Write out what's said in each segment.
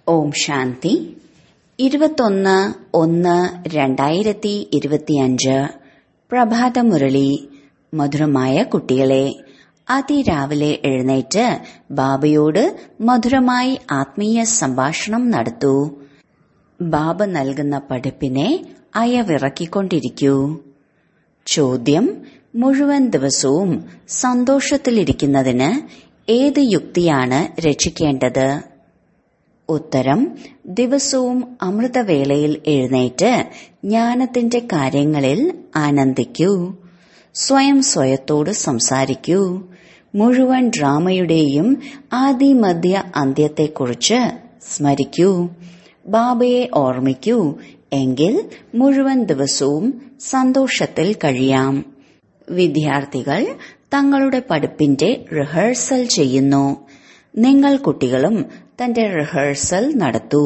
ഓം ശാന്തി ഇരുപത്തൊന്ന് ഒന്ന് രണ്ടായിരത്തി ഇരുപത്തിയഞ്ച് പ്രഭാതമുരളി മധുരമായ കുട്ടികളെ അതിരാവിലെ എഴുന്നേറ്റ് ബാബയോട് മധുരമായി ആത്മീയ സംഭാഷണം നടത്തൂ ബാബ നൽകുന്ന പഠിപ്പിനെ അയവിറക്കിക്കൊണ്ടിരിക്കൂ ചോദ്യം മുഴുവൻ ദിവസവും സന്തോഷത്തിലിരിക്കുന്നതിന് ഏത് യുക്തിയാണ് രക്ഷിക്കേണ്ടത് ഉത്തരം ദിവസവും അമൃതവേളയിൽ എഴുന്നേറ്റ് ജ്ഞാനത്തിന്റെ കാര്യങ്ങളിൽ ആനന്ദിക്കൂ സ്വയം സ്വയത്തോട് സംസാരിക്കൂ മുഴുവൻ ഡ്രാമയുടെയും ആദിമധ്യ അന്ത്യത്തെക്കുറിച്ച് സ്മരിക്കൂ ബാബയെ ഓർമ്മിക്കൂ എങ്കിൽ മുഴുവൻ ദിവസവും സന്തോഷത്തിൽ കഴിയാം വിദ്യാർത്ഥികൾ തങ്ങളുടെ പഠിപ്പിന്റെ റിഹേഴ്സൽ ചെയ്യുന്നു നിങ്ങൾ കുട്ടികളും തന്റെ റിഹേഴ്സൽ നടത്തൂ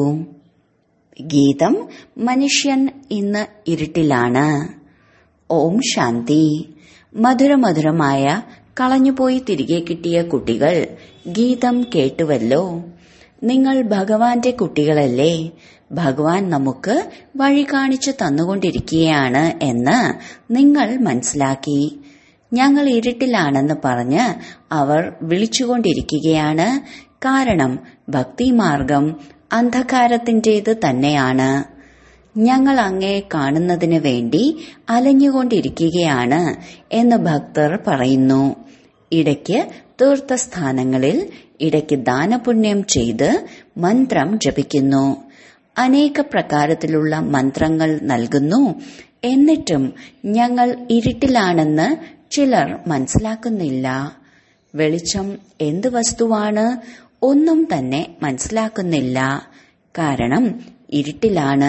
ഗീതം മനുഷ്യൻ ഇന്ന് ഇരുട്ടിലാണ് ഓം ശാന്തി മധുരമധുരമായ കളഞ്ഞുപോയി തിരികെ കിട്ടിയ കുട്ടികൾ ഗീതം കേട്ടുവല്ലോ നിങ്ങൾ ഭഗവാന്റെ കുട്ടികളല്ലേ ഭഗവാൻ നമുക്ക് വഴി കാണിച്ചു തന്നുകൊണ്ടിരിക്കുകയാണ് എന്ന് നിങ്ങൾ മനസ്സിലാക്കി ഞങ്ങൾ ഇരുട്ടിലാണെന്ന് പറഞ്ഞ് അവർ വിളിച്ചുകൊണ്ടിരിക്കുകയാണ് കാരണം ഭക്തിമാർഗം അന്ധകാരത്തിന്റേത് തന്നെയാണ് ഞങ്ങൾ അങ്ങേ കാണുന്നതിന് വേണ്ടി അലഞ്ഞുകൊണ്ടിരിക്കുകയാണ് എന്ന് ഭക്തർ പറയുന്നു ഇടയ്ക്ക് തീർത്ഥസ്ഥാനങ്ങളിൽ ഇടയ്ക്ക് ദാനപുണ്യം ചെയ്ത് മന്ത്രം ജപിക്കുന്നു അനേക പ്രകാരത്തിലുള്ള മന്ത്രങ്ങൾ നൽകുന്നു എന്നിട്ടും ഞങ്ങൾ ഇരുട്ടിലാണെന്ന് ചിലർ മനസ്സിലാക്കുന്നില്ല വെളിച്ചം എന്ത് വസ്തുവാണ് ഒന്നും തന്നെ മനസ്സിലാക്കുന്നില്ല കാരണം ഇരുട്ടിലാണ്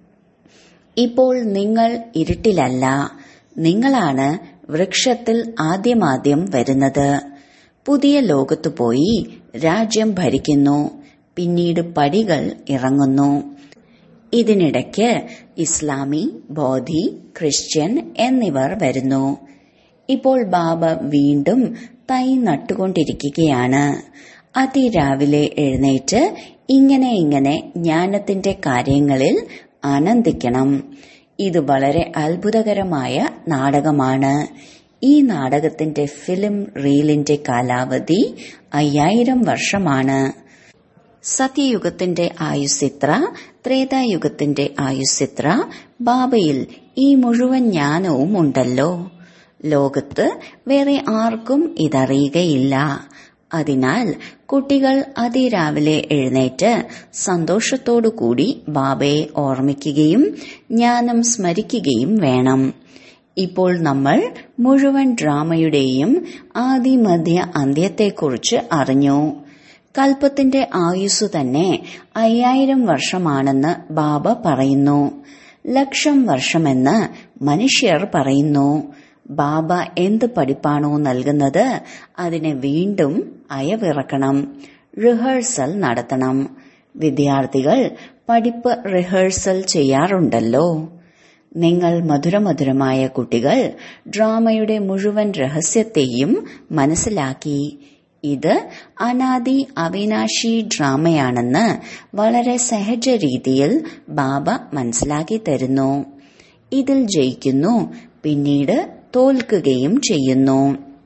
ഇപ്പോൾ നിങ്ങൾ ഇരുട്ടിലല്ല നിങ്ങളാണ് വൃക്ഷത്തിൽ ആദ്യമാദ്യം വരുന്നത് പുതിയ ലോകത്തു പോയി രാജ്യം ഭരിക്കുന്നു പിന്നീട് പടികൾ ഇറങ്ങുന്നു ഇതിനിടയ്ക്ക് ഇസ്ലാമി ബോധി ക്രിസ്ത്യൻ എന്നിവർ വരുന്നു ഇപ്പോൾ ബാബ വീണ്ടും തൈ നട്ടുകൊണ്ടിരിക്കുകയാണ് അതിരാവിലെ എഴുന്നേറ്റ് ഇങ്ങനെ ഇങ്ങനെ ജ്ഞാനത്തിന്റെ കാര്യങ്ങളിൽ ആനന്ദിക്കണം ഇത് വളരെ അത്ഭുതകരമായ നാടകമാണ് ഈ നാടകത്തിന്റെ ഫിലിം റീലിന്റെ കാലാവധി അയ്യായിരം വർഷമാണ് സത്യയുഗത്തിന്റെ ആയുസിത്ര ത്രേതായുഗത്തിന്റെ ആയുസിത്ര ബാബയിൽ ഈ മുഴുവൻ ജ്ഞാനവും ഉണ്ടല്ലോ ലോകത്ത് വേറെ ആർക്കും ഇതറിയുകയില്ല അതിനാൽ കുട്ടികൾ അതിരാവിലെ എഴുന്നേറ്റ് സന്തോഷത്തോടുകൂടി ബാബയെ ഓർമ്മിക്കുകയും ജ്ഞാനം സ്മരിക്കുകയും വേണം ഇപ്പോൾ നമ്മൾ മുഴുവൻ ഡ്രാമയുടെയും ആദിമധ്യ അന്ത്യത്തെക്കുറിച്ച് അറിഞ്ഞു കൽപ്പത്തിന്റെ ആയുസ് തന്നെ അയ്യായിരം വർഷമാണെന്ന് ബാബ പറയുന്നു ലക്ഷം വർഷമെന്ന് മനുഷ്യർ പറയുന്നു ബാബ എന്ത് പഠിപ്പാണോ നൽകുന്നത് അതിനെ വീണ്ടും അയവിറക്കണം റിഹേഴ്സൽ നടത്തണം വിദ്യാർത്ഥികൾ പഠിപ്പ് റിഹേഴ്സൽ ചെയ്യാറുണ്ടല്ലോ നിങ്ങൾ മധുരമധുരമായ കുട്ടികൾ ഡ്രാമയുടെ മുഴുവൻ രഹസ്യത്തെയും മനസ്സിലാക്കി ഇത് അനാദി അവിനാശി ഡ്രാമയാണെന്ന് വളരെ സഹജ രീതിയിൽ ബാബ മനസ്സിലാക്കി തരുന്നു ഇതിൽ ജയിക്കുന്നു പിന്നീട് തോൽക്കുകയും ചെയ്യുന്നു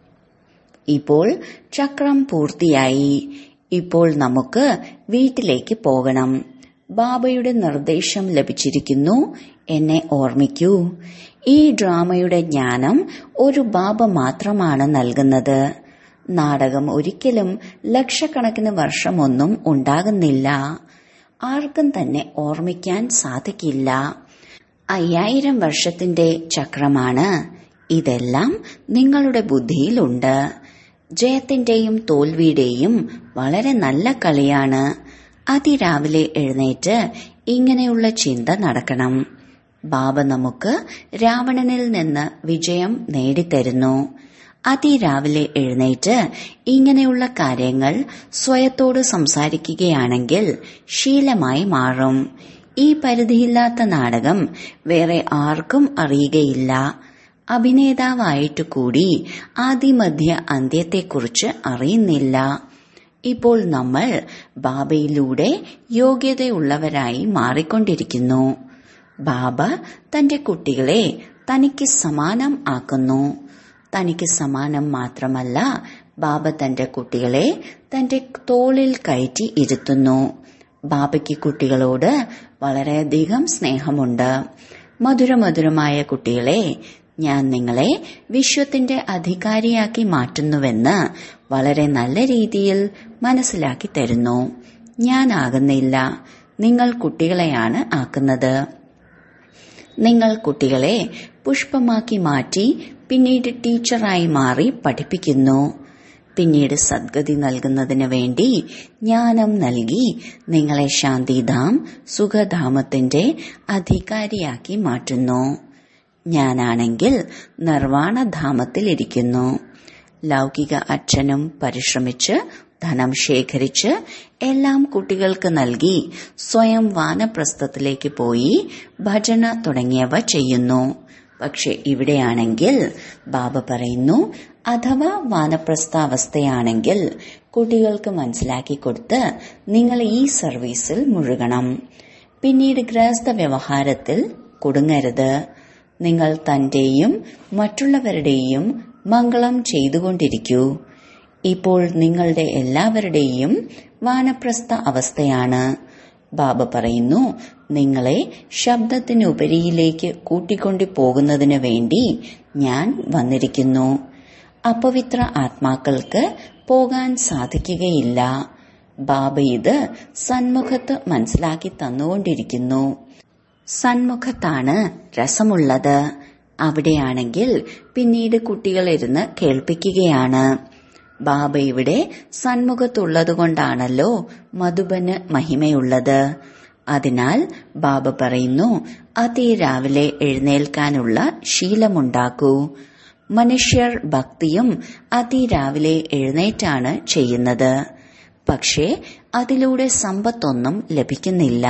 ഇപ്പോൾ ചക്രം പൂർത്തിയായി ഇപ്പോൾ നമുക്ക് വീട്ടിലേക്ക് പോകണം ബാബയുടെ നിർദ്ദേശം ലഭിച്ചിരിക്കുന്നു എന്നെ ഓർമ്മിക്കൂ ഈ ഡ്രാമയുടെ ജ്ഞാനം ഒരു ബാബ മാത്രമാണ് നൽകുന്നത് നാടകം ഒരിക്കലും ലക്ഷക്കണക്കിന് വർഷമൊന്നും ഉണ്ടാകുന്നില്ല ആർക്കും തന്നെ ഓർമ്മിക്കാൻ സാധിക്കില്ല അയ്യായിരം വർഷത്തിന്റെ ചക്രമാണ് ഇതെല്ലാം നിങ്ങളുടെ ബുദ്ധിയിലുണ്ട് ജയത്തിന്റെയും തോൽവിയുടെയും വളരെ നല്ല കളിയാണ് അതിരാവിലെ എഴുന്നേറ്റ് ഇങ്ങനെയുള്ള ചിന്ത നടക്കണം ബാബ നമുക്ക് രാവണനിൽ നിന്ന് വിജയം നേടിത്തരുന്നു അതിരാവിലെ എഴുന്നേറ്റ് ഇങ്ങനെയുള്ള കാര്യങ്ങൾ സ്വയത്തോട് സംസാരിക്കുകയാണെങ്കിൽ ശീലമായി മാറും ഈ പരിധിയില്ലാത്ത നാടകം വേറെ ആർക്കും അറിയുകയില്ല അഭിനേതാവായിട്ട് കൂടി ആദിമധ്യ അന്ത്യത്തെക്കുറിച്ച് അറിയുന്നില്ല ഇപ്പോൾ നമ്മൾ ബാബയിലൂടെ യോഗ്യതയുള്ളവരായി മാറിക്കൊണ്ടിരിക്കുന്നു ബാബ തന്റെ കുട്ടികളെ തനിക്ക് സമാനം ആക്കുന്നു തനിക്ക് സമാനം മാത്രമല്ല ബാബ തന്റെ കുട്ടികളെ തന്റെ തോളിൽ കയറ്റി ഇരുത്തുന്നു ബാബയ്ക്ക് കുട്ടികളോട് വളരെയധികം സ്നേഹമുണ്ട് മധുരമധുരമായ കുട്ടികളെ ഞാൻ നിങ്ങളെ വിശ്വത്തിന്റെ അധികാരിയാക്കി മാറ്റുന്നുവെന്ന് വളരെ നല്ല രീതിയിൽ മനസ്സിലാക്കി തരുന്നു ഞാനാകുന്നില്ല നിങ്ങൾ കുട്ടികളെയാണ് ആക്കുന്നത് നിങ്ങൾ കുട്ടികളെ പുഷ്പമാക്കി മാറ്റി പിന്നീട് ടീച്ചറായി മാറി പഠിപ്പിക്കുന്നു പിന്നീട് സദ്ഗതി നൽകുന്നതിന് വേണ്ടി ജ്ഞാനം നൽകി നിങ്ങളെ ശാന്തിധാം സുഖധാമത്തിന്റെ അധികാരിയാക്കി മാറ്റുന്നു ഞാനാണെങ്കിൽ നിർവാണധാമത്തിലിരിക്കുന്നു ലൗകിക അച്ഛനും പരിശ്രമിച്ച് ധനം ശേഖരിച്ച് എല്ലാം കുട്ടികൾക്ക് നൽകി സ്വയം വാനപ്രസ്ഥത്തിലേക്ക് പോയി ഭജന തുടങ്ങിയവ ചെയ്യുന്നു പക്ഷെ ഇവിടെയാണെങ്കിൽ ബാബ പറയുന്നു അഥവാ വാനപ്രസ്ഥാവസ്ഥയാണെങ്കിൽ കുട്ടികൾക്ക് മനസ്സിലാക്കി കൊടുത്ത് നിങ്ങൾ ഈ സർവീസിൽ മുഴുകണം പിന്നീട് ഗൃഹസ്ഥ വ്യവഹാരത്തിൽ കുടുങ്ങരുത് നിങ്ങൾ തന്റെയും മറ്റുള്ളവരുടെയും മംഗളം ചെയ്തുകൊണ്ടിരിക്കൂ ഇപ്പോൾ നിങ്ങളുടെ എല്ലാവരുടെയും വാനപ്രസ്ഥ അവസ്ഥയാണ് ബാബ പറയുന്നു നിങ്ങളെ ശബ്ദത്തിനുപരിയിലേക്ക് കൂട്ടിക്കൊണ്ടു പോകുന്നതിന് വേണ്ടി ഞാൻ വന്നിരിക്കുന്നു അപവിത്ര ആത്മാക്കൾക്ക് പോകാൻ സാധിക്കുകയില്ല ബാബ ഇത് സന്മുഖത്ത് മനസ്സിലാക്കി തന്നുകൊണ്ടിരിക്കുന്നു സന്മുഖത്താണ് രസമുള്ളത് അവിടെയാണെങ്കിൽ പിന്നീട് കുട്ടികളിരുന്ന് കേൾപ്പിക്കുകയാണ് ബാബ ഇവിടെ സന്മുഖത്തുള്ളതുകൊണ്ടാണല്ലോ മധുബന് മഹിമയുള്ളത് അതിനാൽ ബാബ പറയുന്നു അതിരാവിലെ എഴുന്നേൽക്കാനുള്ള ശീലമുണ്ടാക്കൂ മനുഷ്യർ ഭക്തിയും അതിരാവിലെ എഴുന്നേറ്റാണ് ചെയ്യുന്നത് പക്ഷേ അതിലൂടെ സമ്പത്തൊന്നും ലഭിക്കുന്നില്ല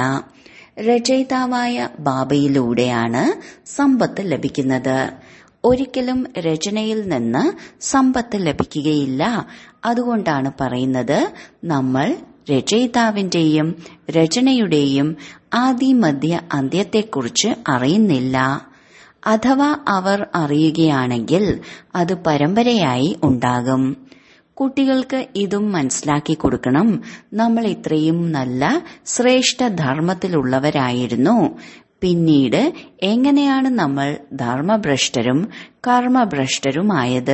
രചയിതാവായ ബാബയിലൂടെയാണ് സമ്പത്ത് ലഭിക്കുന്നത് ഒരിക്കലും രചനയിൽ നിന്ന് സമ്പത്ത് ലഭിക്കുകയില്ല അതുകൊണ്ടാണ് പറയുന്നത് നമ്മൾ രചയിതാവിന്റെയും രചനയുടെയും ആദിമധ്യ അന്ത്യത്തെക്കുറിച്ച് അറിയുന്നില്ല അഥവാ അവർ അറിയുകയാണെങ്കിൽ അത് പരമ്പരയായി ഉണ്ടാകും കുട്ടികൾക്ക് ഇതും മനസ്സിലാക്കി കൊടുക്കണം നമ്മൾ ഇത്രയും നല്ല ശ്രേഷ്ഠ ധർമ്മത്തിലുള്ളവരായിരുന്നു പിന്നീട് എങ്ങനെയാണ് നമ്മൾ ധർമ്മഭ്രഷ്ടരും കർമ്മഭ്രഷ്ടരുമായത്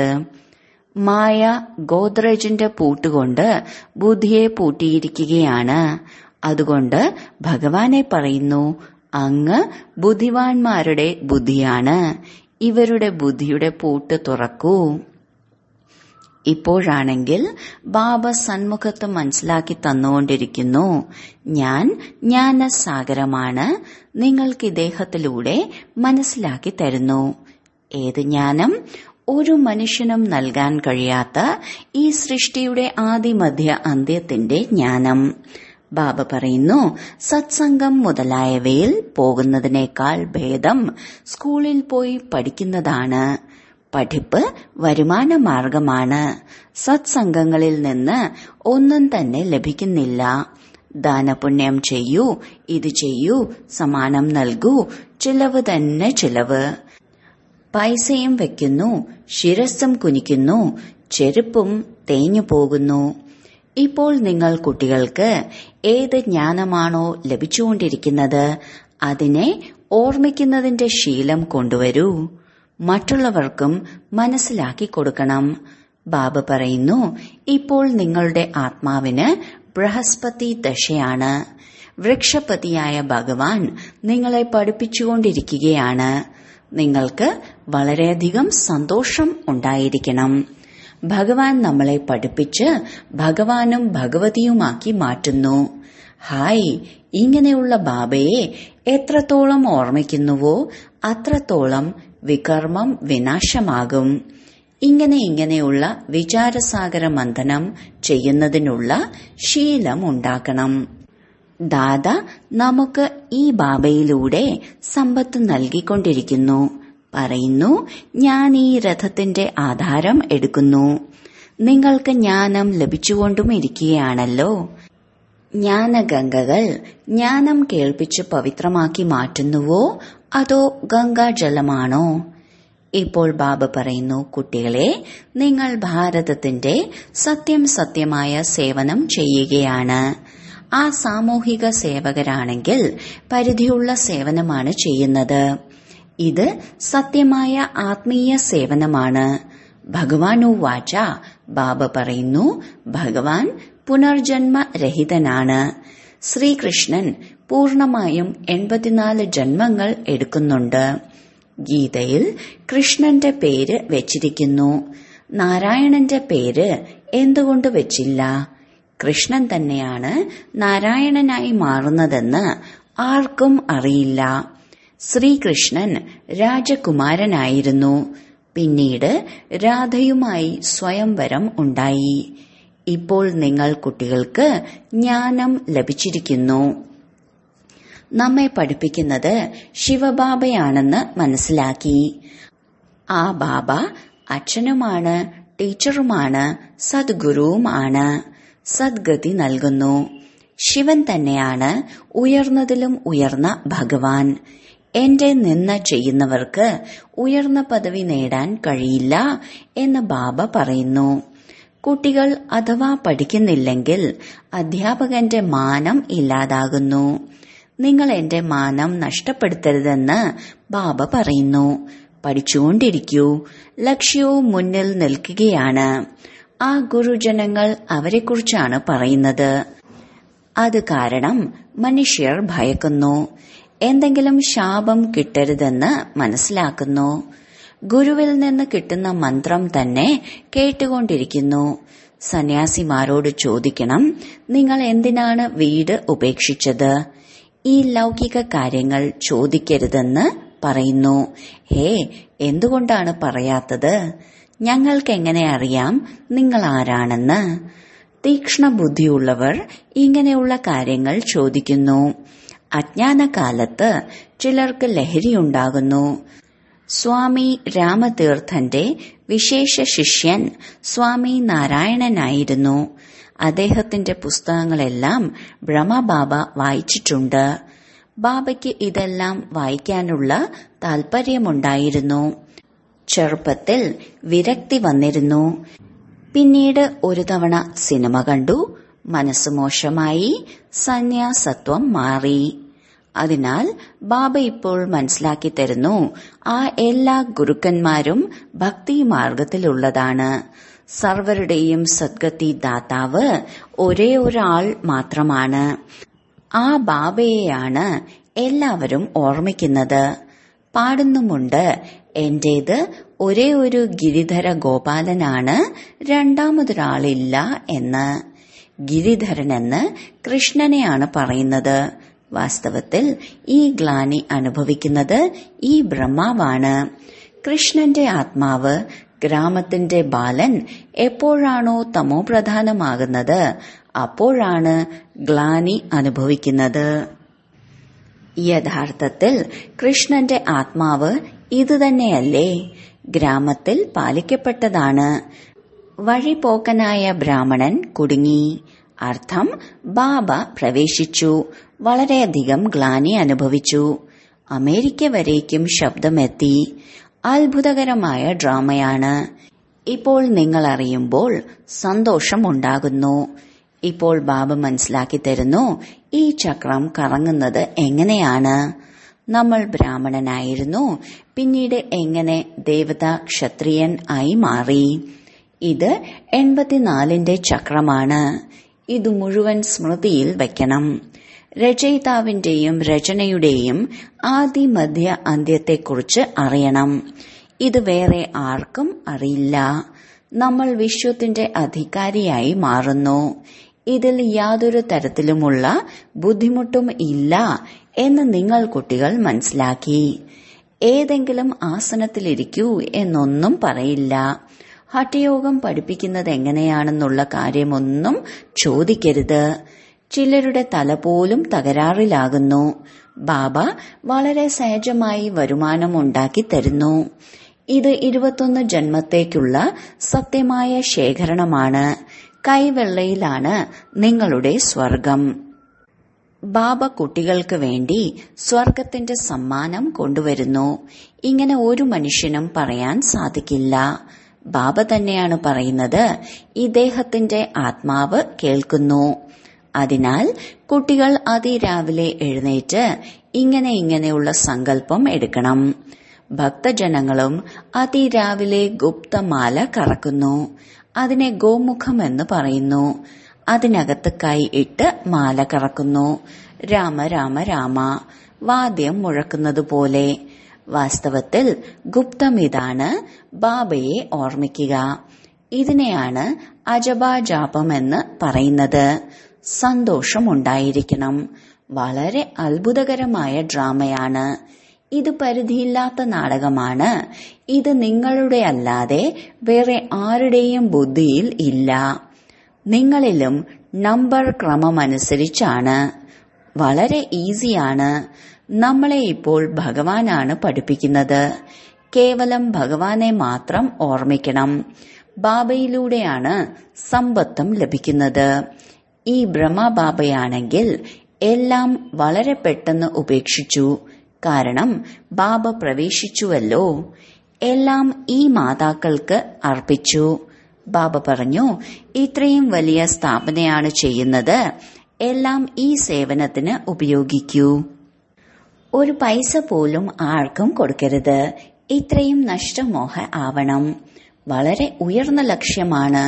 മായ ഗോദ്രജിന്റെ പൂട്ടുകൊണ്ട് ബുദ്ധിയെ പൂട്ടിയിരിക്കുകയാണ് അതുകൊണ്ട് ഭഗവാനെ പറയുന്നു അങ്ങ് ബുദ്ധിവാന്മാരുടെ ബുദ്ധിയാണ് ഇവരുടെ ബുദ്ധിയുടെ പൂട്ട് തുറക്കൂ ഇപ്പോഴാണെങ്കിൽ ബാബ സന്മുഖത്ത് മനസ്സിലാക്കി തന്നുകൊണ്ടിരിക്കുന്നു ഞാൻ ജ്ഞാനസാഗരമാണ് നിങ്ങൾക്ക് ഇദ്ദേഹത്തിലൂടെ മനസ്സിലാക്കി തരുന്നു ഏത് ജ്ഞാനം ഒരു മനുഷ്യനും നൽകാൻ കഴിയാത്ത ഈ സൃഷ്ടിയുടെ ആദിമധ്യ അന്ത്യത്തിന്റെ ജ്ഞാനം ബാബ പറയുന്നു സത്സംഗം മുതലായവയിൽ പോകുന്നതിനേക്കാൾ ഭേദം സ്കൂളിൽ പോയി പഠിക്കുന്നതാണ് പഠിപ്പ് വരുമാന മാർഗമാണ് സത്സംഗങ്ങളിൽ നിന്ന് ഒന്നും തന്നെ ലഭിക്കുന്നില്ല ദാനപുണ്യം ചെയ്യൂ ഇത് ചെയ്യൂ സമാനം നൽകൂ ചിലവ് തന്നെ ചിലവ് പൈസയും വെക്കുന്നു ശിരസ്സും കുനിക്കുന്നു ചെരുപ്പും തേഞ്ഞു പോകുന്നു ഇപ്പോൾ നിങ്ങൾ കുട്ടികൾക്ക് ഏത് ജ്ഞാനമാണോ ലഭിച്ചുകൊണ്ടിരിക്കുന്നത് അതിനെ ഓർമ്മിക്കുന്നതിന്റെ ശീലം കൊണ്ടുവരൂ മറ്റുള്ളവർക്കും മനസ്സിലാക്കി കൊടുക്കണം ബാബ പറയുന്നു ഇപ്പോൾ നിങ്ങളുടെ ആത്മാവിന് ബൃഹസ്പതി ദശയാണ് വൃക്ഷപതിയായ ഭഗവാൻ നിങ്ങളെ പഠിപ്പിച്ചുകൊണ്ടിരിക്കുകയാണ് നിങ്ങൾക്ക് വളരെയധികം സന്തോഷം ഉണ്ടായിരിക്കണം ഭഗവാൻ നമ്മളെ പഠിപ്പിച്ച് ഭഗവാനും ഭഗവതിയുമാക്കി മാറ്റുന്നു ഹായ് ഇങ്ങനെയുള്ള ബാബയെ എത്രത്തോളം ഓർമ്മിക്കുന്നുവോ അത്രത്തോളം വികർമ്മം വിനാശമാകും ഇങ്ങനെ ഇങ്ങനെയുള്ള വിചാരസാഗര മന്ഥനം ചെയ്യുന്നതിനുള്ള ശീലം ഉണ്ടാക്കണം ദാദ നമുക്ക് ഈ ബാബയിലൂടെ സമ്പത്ത് നൽകിക്കൊണ്ടിരിക്കുന്നു പറയുന്നു ഞാൻ ഈ രഥത്തിന്റെ ആധാരം എടുക്കുന്നു നിങ്ങൾക്ക് ജ്ഞാനം ലഭിച്ചുകൊണ്ടും ഇരിക്കുകയാണല്ലോ ജ്ഞാനഗംഗകൾ ജ്ഞാനം കേൾപ്പിച്ച് പവിത്രമാക്കി മാറ്റുന്നുവോ അതോ ഗംഗാജലമാണോ ഇപ്പോൾ ബാബ പറയുന്നു കുട്ടികളെ നിങ്ങൾ ഭാരതത്തിന്റെ സത്യം സത്യമായ സേവനം ചെയ്യുകയാണ് ആ സാമൂഹിക സേവകരാണെങ്കിൽ പരിധിയുള്ള സേവനമാണ് ചെയ്യുന്നത് ഇത് സത്യമായ ആത്മീയ സേവനമാണ് ഭഗവാനു വാച ബാബ പറയുന്നു ഭഗവാൻ പുനർജന്മ രഹിതനാണ് ശ്രീകൃഷ്ണൻ പൂർണമായും എൺപത്തിനാല് ജന്മങ്ങൾ എടുക്കുന്നുണ്ട് ഗീതയിൽ കൃഷ്ണന്റെ പേര് വെച്ചിരിക്കുന്നു നാരായണന്റെ പേര് എന്തുകൊണ്ട് വെച്ചില്ല കൃഷ്ണൻ തന്നെയാണ് നാരായണനായി മാറുന്നതെന്ന് ആർക്കും അറിയില്ല ശ്രീകൃഷ്ണൻ രാജകുമാരനായിരുന്നു പിന്നീട് രാധയുമായി സ്വയംവരം ഉണ്ടായി ഇപ്പോൾ നിങ്ങൾ കുട്ടികൾക്ക് ജ്ഞാനം ലഭിച്ചിരിക്കുന്നു നമ്മെ പഠിപ്പിക്കുന്നത് ശിവബാബയാണെന്ന് മനസ്സിലാക്കി ആ ബാബ അച്ഛനുമാണ് ടീച്ചറുമാണ് സദ്ഗുരുവുമാണ് സദ്ഗതി നൽകുന്നു ശിവൻ തന്നെയാണ് ഉയർന്നതിലും ഉയർന്ന ഭഗവാൻ എന്റെ നിന്ന ചെയ്യുന്നവർക്ക് ഉയർന്ന പദവി നേടാൻ കഴിയില്ല എന്ന് ബാബ പറയുന്നു കുട്ടികൾ അഥവാ പഠിക്കുന്നില്ലെങ്കിൽ അധ്യാപകന്റെ മാനം ഇല്ലാതാകുന്നു നിങ്ങൾ എന്റെ മാനം നഷ്ടപ്പെടുത്തരുതെന്ന് ബാബ പറയുന്നു പഠിച്ചുകൊണ്ടിരിക്കൂ ലക്ഷ്യവും മുന്നിൽ നിൽക്കുകയാണ് ആ ഗുരുജനങ്ങൾ അവരെക്കുറിച്ചാണ് പറയുന്നത് അത് കാരണം മനുഷ്യർ ഭയക്കുന്നു എന്തെങ്കിലും ശാപം കിട്ടരുതെന്ന് മനസ്സിലാക്കുന്നു ഗുരുവിൽ നിന്ന് കിട്ടുന്ന മന്ത്രം തന്നെ കേട്ടുകൊണ്ടിരിക്കുന്നു സന്യാസിമാരോട് ചോദിക്കണം നിങ്ങൾ എന്തിനാണ് വീട് ഉപേക്ഷിച്ചത് ഈ ലൗകിക കാര്യങ്ങൾ ചോദിക്കരുതെന്ന് പറയുന്നു ഹേ എന്തുകൊണ്ടാണ് പറയാത്തത് ഞങ്ങൾക്കെങ്ങനെ അറിയാം നിങ്ങൾ ആരാണെന്ന് തീക്ഷ്ണ ബുദ്ധിയുള്ളവർ ഇങ്ങനെയുള്ള കാര്യങ്ങൾ ചോദിക്കുന്നു അജ്ഞാനകാലത്ത് ചിലർക്ക് ലഹരിയുണ്ടാകുന്നു സ്വാമി രാമതീർത്ഥന്റെ വിശേഷ ശിഷ്യൻ സ്വാമി നാരായണനായിരുന്നു അദ്ദേഹത്തിന്റെ പുസ്തകങ്ങളെല്ലാം ബ്രഹ്മബാബ വായിച്ചിട്ടുണ്ട് ബാബയ്ക്ക് ഇതെല്ലാം വായിക്കാനുള്ള താൽപര്യമുണ്ടായിരുന്നു ചെറുപ്പത്തിൽ വിരക്തി വന്നിരുന്നു പിന്നീട് ഒരു തവണ സിനിമ കണ്ടു മനസ്സ് മോശമായി സന്യാസത്വം മാറി അതിനാൽ ബാബ ഇപ്പോൾ മനസ്സിലാക്കി തരുന്നു ആ എല്ലാ ഗുരുക്കന്മാരും ഭക്തി മാർഗത്തിലുള്ളതാണ് സർവരുടെയും സദ്ഗതി ദാതാവ് ഒരേ ഒരാൾ മാത്രമാണ് ആ ബാബയെയാണ് എല്ലാവരും ഓർമ്മിക്കുന്നത് പാടുന്നുമുണ്ട് എന്റേത് ഒരേ ഒരു ഗിരിധര ഗോപാലനാണ് രണ്ടാമതൊരാളില്ല എന്ന് ഗിരിധരനെന്ന് കൃഷ്ണനെയാണ് പറയുന്നത് വാസ്തവത്തിൽ ഈ ഗ്ലാനി അനുഭവിക്കുന്നത് ഈ ബ്രഹ്മാവാണ് കൃഷ്ണന്റെ ആത്മാവ് ഗ്രാമത്തിന്റെ ബാലൻ എപ്പോഴാണോ തമോപ്രധാനമാകുന്നത് അപ്പോഴാണ് ഗ്ലാനി അനുഭവിക്കുന്നത് യഥാർത്ഥത്തിൽ കൃഷ്ണന്റെ ആത്മാവ് ഇതുതന്നെയല്ലേ ഗ്രാമത്തിൽ പാലിക്കപ്പെട്ടതാണ് വഴിപോക്കനായ ബ്രാഹ്മണൻ കുടുങ്ങി അർത്ഥം ബാബ പ്രവേശിച്ചു വളരെയധികം ഗ്ലാനി അനുഭവിച്ചു അമേരിക്ക വരേക്കും ശബ്ദമെത്തി അത്ഭുതകരമായ ഡ്രാമയാണ് ഇപ്പോൾ നിങ്ങൾ അറിയുമ്പോൾ സന്തോഷമുണ്ടാകുന്നു ഇപ്പോൾ ബാബ മനസ്സിലാക്കി തരുന്നു ഈ ചക്രം കറങ്ങുന്നത് എങ്ങനെയാണ് നമ്മൾ ബ്രാഹ്മണനായിരുന്നു പിന്നീട് എങ്ങനെ ദേവത ക്ഷത്രിയൻ ആയി മാറി ഇത് എൺപത്തിനാലിന്റെ ചക്രമാണ് ഇത് മുഴുവൻ സ്മൃതിയിൽ വയ്ക്കണം രചയിതാവിന്റെയും രചനയുടെയും ആദി മധ്യ അന്ത്യത്തെക്കുറിച്ച് അറിയണം ഇത് വേറെ ആർക്കും അറിയില്ല നമ്മൾ വിശ്വത്തിന്റെ അധികാരിയായി മാറുന്നു ഇതിൽ യാതൊരു തരത്തിലുമുള്ള ബുദ്ധിമുട്ടും ഇല്ല എന്ന് നിങ്ങൾ കുട്ടികൾ മനസ്സിലാക്കി ഏതെങ്കിലും ആസനത്തിലിരിക്കൂ എന്നൊന്നും പറയില്ല ഹഠയോഗം പഠിപ്പിക്കുന്നത് എങ്ങനെയാണെന്നുള്ള കാര്യമൊന്നും ചോദിക്കരുത് ചിലരുടെ തല പോലും തകരാറിലാകുന്നു ബാബ വളരെ സഹജമായി വരുമാനം ഉണ്ടാക്കി തരുന്നു ഇത് ഇരുപത്തൊന്ന് ജന്മത്തേക്കുള്ള സത്യമായ ശേഖരണമാണ് കൈവെള്ളയിലാണ് നിങ്ങളുടെ സ്വർഗം ബാബ കുട്ടികൾക്ക് വേണ്ടി സ്വർഗത്തിന്റെ സമ്മാനം കൊണ്ടുവരുന്നു ഇങ്ങനെ ഒരു മനുഷ്യനും പറയാൻ സാധിക്കില്ല ബാബ തന്നെയാണ് പറയുന്നത് ഇദ്ദേഹത്തിന്റെ ആത്മാവ് കേൾക്കുന്നു അതിനാൽ കുട്ടികൾ അതിരാവിലെ എഴുന്നേറ്റ് ഇങ്ങനെ ഇങ്ങനെയുള്ള സങ്കല്പം എടുക്കണം ഭക്തജനങ്ങളും അതിരാവിലെ ഗുപ്തമാല കറക്കുന്നു അതിനെ ഗോമുഖം എന്ന് പറയുന്നു അതിനകത്ത് കൈ ഇട്ട് മാല കറക്കുന്നു രാമ രാമ രാമ വാദ്യം മുഴക്കുന്നത് പോലെ വാസ്തവത്തിൽ ഗുപ്തം ഇതാണ് ബാബയെ ഓർമ്മിക്കുക ഇതിനെയാണ് അജബാജാപം എന്ന് പറയുന്നത് സന്തോഷമുണ്ടായിരിക്കണം വളരെ അത്ഭുതകരമായ ഡ്രാമയാണ് ഇത് പരിധിയില്ലാത്ത നാടകമാണ് ഇത് നിങ്ങളുടെ അല്ലാതെ വേറെ ആരുടെയും ബുദ്ധിയിൽ ഇല്ല നിങ്ങളിലും നമ്പർ ക്രമമനുസരിച്ചാണ് വളരെ ഈസിയാണ് നമ്മളെ ഇപ്പോൾ ഭഗവാനാണ് പഠിപ്പിക്കുന്നത് കേവലം ഭഗവാനെ മാത്രം ഓർമ്മിക്കണം ബാബയിലൂടെയാണ് സമ്പത്തും ലഭിക്കുന്നത് ഈ ബ്രഹ്മബാബയാണെങ്കിൽ എല്ലാം വളരെ പെട്ടെന്ന് ഉപേക്ഷിച്ചു കാരണം ബാബ പ്രവേശിച്ചുവല്ലോ എല്ലാം ഈ മാതാക്കൾക്ക് അർപ്പിച്ചു ബാബ പറഞ്ഞു ഇത്രയും വലിയ സ്ഥാപനയാണ് ചെയ്യുന്നത് എല്ലാം ഈ സേവനത്തിന് ഉപയോഗിക്കൂ ഒരു പൈസ പോലും ആർക്കും കൊടുക്കരുത് ഇത്രയും നഷ്ടമോഹ ആവണം വളരെ ഉയർന്ന ലക്ഷ്യമാണ്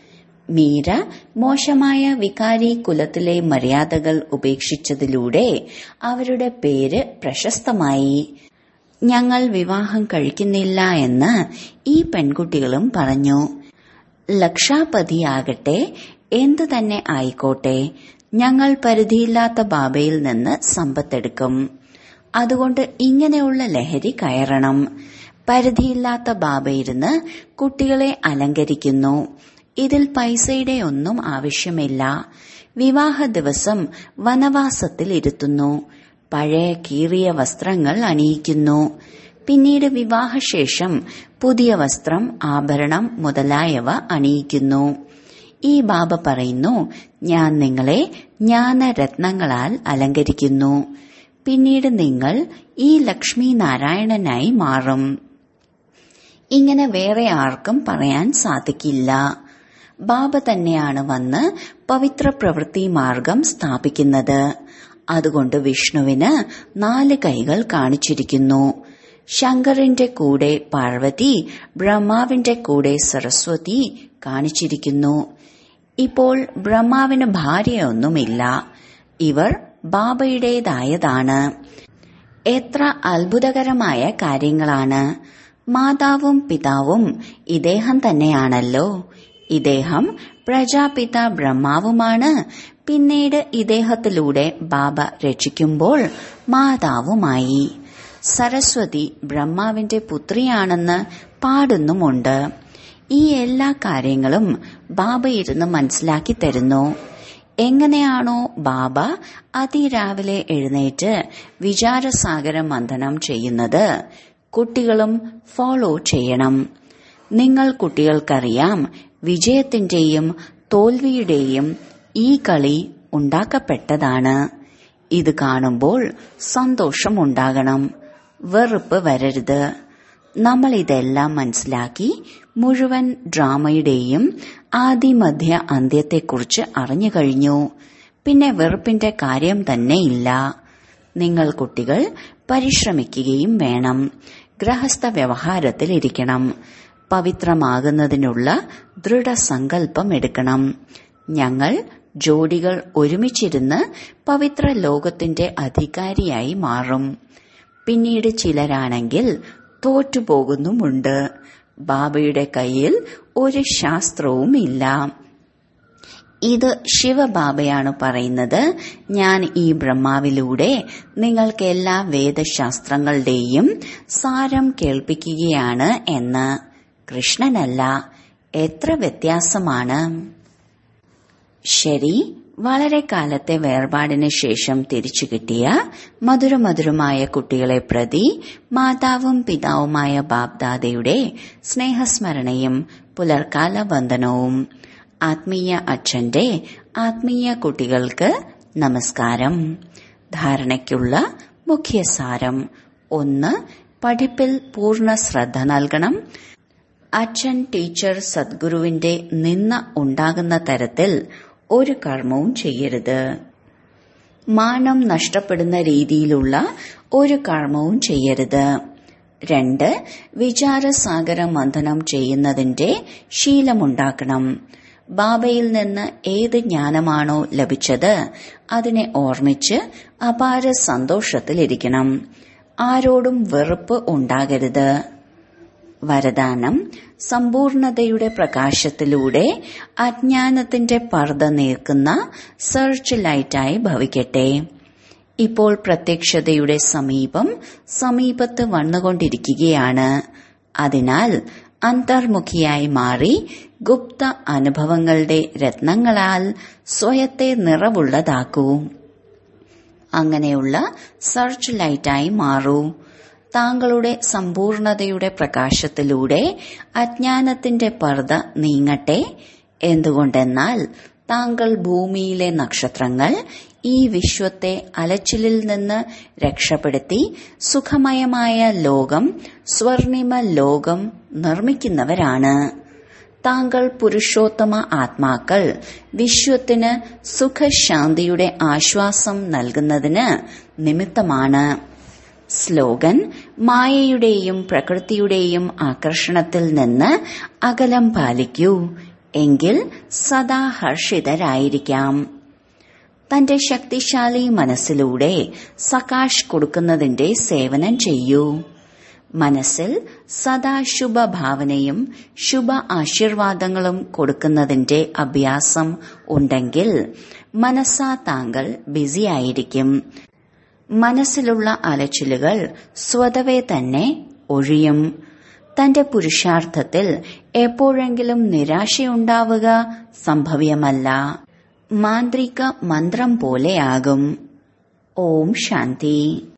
മീര മോശമായ വികാരി കുലത്തിലെ മര്യാദകൾ ഉപേക്ഷിച്ചതിലൂടെ അവരുടെ പേര് പ്രശസ്തമായി ഞങ്ങൾ വിവാഹം കഴിക്കുന്നില്ല എന്ന് ഈ പെൺകുട്ടികളും പറഞ്ഞു ലക്ഷാപതിയാകട്ടെ എന്തു തന്നെ ആയിക്കോട്ടെ ഞങ്ങൾ പരിധിയില്ലാത്ത ബാബയിൽ നിന്ന് സമ്പത്തെടുക്കും അതുകൊണ്ട് ഇങ്ങനെയുള്ള ലഹരി കയറണം പരിധിയില്ലാത്ത ബാബയിരുന്ന് കുട്ടികളെ അലങ്കരിക്കുന്നു ഇതിൽ പൈസയുടെ ഒന്നും ആവശ്യമില്ല വിവാഹ ദിവസം വനവാസത്തിൽ ഇരുത്തുന്നു പഴയ കീറിയ വസ്ത്രങ്ങൾ അണിയിക്കുന്നു പിന്നീട് വിവാഹശേഷം പുതിയ വസ്ത്രം ആഭരണം മുതലായവ അണിയിക്കുന്നു ഈ ബാബ പറയുന്നു ഞാൻ നിങ്ങളെ ജ്ഞാനരത്നങ്ങളാൽ അലങ്കരിക്കുന്നു പിന്നീട് നിങ്ങൾ ഈ ലക്ഷ്മി നാരായണനായി മാറും ഇങ്ങനെ വേറെ ആർക്കും പറയാൻ സാധിക്കില്ല ബാബ തന്നെയാണ് വന്ന് പവിത്ര പ്രവൃത്തി മാർഗം സ്ഥാപിക്കുന്നത് അതുകൊണ്ട് വിഷ്ണുവിന് നാല് കൈകൾ കാണിച്ചിരിക്കുന്നു ശങ്കറിന്റെ കൂടെ പാർവതി ബ്രഹ്മാവിന്റെ കൂടെ സരസ്വതി കാണിച്ചിരിക്കുന്നു ഇപ്പോൾ ബ്രഹ്മാവിന് ഭാര്യയൊന്നുമില്ല ഇവർ ബാബയുടേതായതാണ് എത്ര അത്ഭുതകരമായ കാര്യങ്ങളാണ് മാതാവും പിതാവും ഇദ്ദേഹം തന്നെയാണല്ലോ ഇദ്ദേഹം പ്രജാപിത ബ്രഹ്മാവുമാണ് പിന്നീട് ഇദ്ദേഹത്തിലൂടെ ബാബ രക്ഷിക്കുമ്പോൾ മാതാവുമായി സരസ്വതി ബ്രഹ്മാവിന്റെ പുത്രിയാണെന്ന് പാടുന്നുമുണ്ട് ഈ എല്ലാ കാര്യങ്ങളും ബാബ ഇരുന്ന് മനസ്സിലാക്കി തരുന്നു എങ്ങനെയാണോ ബാബ അതിരാവിലെ എഴുന്നേറ്റ് വിചാരസാഗര മന്ഥനം ചെയ്യുന്നത് കുട്ടികളും ഫോളോ ചെയ്യണം നിങ്ങൾ കുട്ടികൾക്കറിയാം വിജയത്തിന്റെയും തോൽവിയുടെയും ഈ കളി ഉണ്ടാക്കപ്പെട്ടതാണ് ഇത് കാണുമ്പോൾ സന്തോഷമുണ്ടാകണം വെറുപ്പ് വരരുത് നമ്മൾ ഇതെല്ലാം മനസ്സിലാക്കി മുഴുവൻ ഡ്രാമയുടെയും ആദിമധ്യ അന്ത്യത്തെക്കുറിച്ച് അറിഞ്ഞു കഴിഞ്ഞു പിന്നെ വെറുപ്പിന്റെ കാര്യം തന്നെ ഇല്ല നിങ്ങൾ കുട്ടികൾ പരിശ്രമിക്കുകയും വേണം ഗൃഹസ്ഥ വ്യവഹാരത്തിൽ ഇരിക്കണം പവിത്രമാകുന്നതിനുള്ള ദൃഢസങ്കല്പം എടുക്കണം ഞങ്ങൾ ജോഡികൾ ഒരുമിച്ചിരുന്ന് പവിത്ര ലോകത്തിന്റെ അധികാരിയായി മാറും പിന്നീട് ചിലരാണെങ്കിൽ തോറ്റുപോകുന്നുമുണ്ട് ബാബയുടെ കയ്യിൽ ഒരു ശാസ്ത്രവും ഇല്ല ഇത് ശിവബാബയാണ് പറയുന്നത് ഞാൻ ഈ ബ്രഹ്മാവിലൂടെ നിങ്ങൾക്ക് എല്ലാ വേദശാസ്ത്രങ്ങളുടെയും സാരം കേൾപ്പിക്കുകയാണ് എന്ന് കൃഷ്ണനല്ല എത്ര വ്യത്യാസമാണ് ശരി വളരെ കാലത്തെ വേർപാടിന് ശേഷം തിരിച്ചു കിട്ടിയ മധുരമധുരമായ കുട്ടികളെ പ്രതി മാതാവും പിതാവുമായ ബാബ്ദാദയുടെ സ്നേഹസ്മരണയും പുലർക്കാല വന്ദനവും ആത്മീയ അച്ഛന്റെ ആത്മീയ കുട്ടികൾക്ക് നമസ്കാരം ധാരണയ്ക്കുള്ള മുഖ്യസാരം ഒന്ന് പഠിപ്പിൽ പൂർണ്ണ ശ്രദ്ധ നൽകണം അച്ഛൻ ടീച്ചർ സദ്ഗുരുവിന്റെ നിന്ന ഉണ്ടാകുന്ന തരത്തിൽ ഒരു കർമ്മവും ചെയ്യരുത് മാനം നഷ്ടപ്പെടുന്ന രീതിയിലുള്ള ഒരു കർമ്മവും ചെയ്യരുത് രണ്ട് വിചാരസാഗര മന്ഥനം ചെയ്യുന്നതിന്റെ ശീലമുണ്ടാക്കണം ബാബയിൽ നിന്ന് ഏത് ജ്ഞാനമാണോ ലഭിച്ചത് അതിനെ ഓർമ്മിച്ച് അപാര സന്തോഷത്തിലിരിക്കണം ആരോടും വെറുപ്പ് ഉണ്ടാകരുത് വരദാനം സമ്പൂർണതയുടെ പ്രകാശത്തിലൂടെ അജ്ഞാനത്തിന്റെ പർദ്ദ നീക്കുന്ന സെർച്ച് ലൈറ്റായി ഭവിക്കട്ടെ ഇപ്പോൾ പ്രത്യക്ഷതയുടെ സമീപം സമീപത്ത് വന്നുകൊണ്ടിരിക്കുകയാണ് അതിനാൽ അന്തർമുഖിയായി മാറി ഗുപ്ത അനുഭവങ്ങളുടെ രത്നങ്ങളാൽ സ്വയത്തെ നിറവുള്ളതാക്കൂ അങ്ങനെയുള്ള സെർച്ച് ലൈറ്റായി മാറൂ താങ്കളുടെ സമ്പൂർണതയുടെ പ്രകാശത്തിലൂടെ അജ്ഞാനത്തിന്റെ പർദ്ദ നീങ്ങട്ടെ എന്തുകൊണ്ടെന്നാൽ താങ്കൾ ഭൂമിയിലെ നക്ഷത്രങ്ങൾ ഈ വിശ്വത്തെ അലച്ചിലിൽ നിന്ന് രക്ഷപ്പെടുത്തി സുഖമയമായ ലോകം സ്വർണിമ ലോകം നിർമ്മിക്കുന്നവരാണ് താങ്കൾ പുരുഷോത്തമ ആത്മാക്കൾ വിശ്വത്തിന് സുഖശാന്തിയുടെ ആശ്വാസം നൽകുന്നതിന് നിമിത്തമാണ് സ്ലോഗൻ മായയുടെയും പ്രകൃതിയുടെയും ആകർഷണത്തിൽ നിന്ന് അകലം പാലിക്കൂ എങ്കിൽ സദാ ഹർഷിതരായിരിക്കാം തന്റെ ശക്തിശാലി മനസ്സിലൂടെ സകാശ് കൊടുക്കുന്നതിന്റെ സേവനം ചെയ്യൂ മനസ്സിൽ സദാ ശുഭഭാവനയും ശുഭ ആശീർവാദങ്ങളും കൊടുക്കുന്നതിന്റെ അഭ്യാസം ഉണ്ടെങ്കിൽ മനസ്സാ താങ്കൾ ബിസിയായിരിക്കും മനസ്സിലുള്ള അലച്ചിലുകൾ സ്വതവേ തന്നെ ഒഴിയും തന്റെ പുരുഷാർത്ഥത്തിൽ എപ്പോഴെങ്കിലും നിരാശയുണ്ടാവുക സംഭവ്യമല്ല മാന്ത്രിക മന്ത്രം പോലെയാകും ഓം ശാന്തി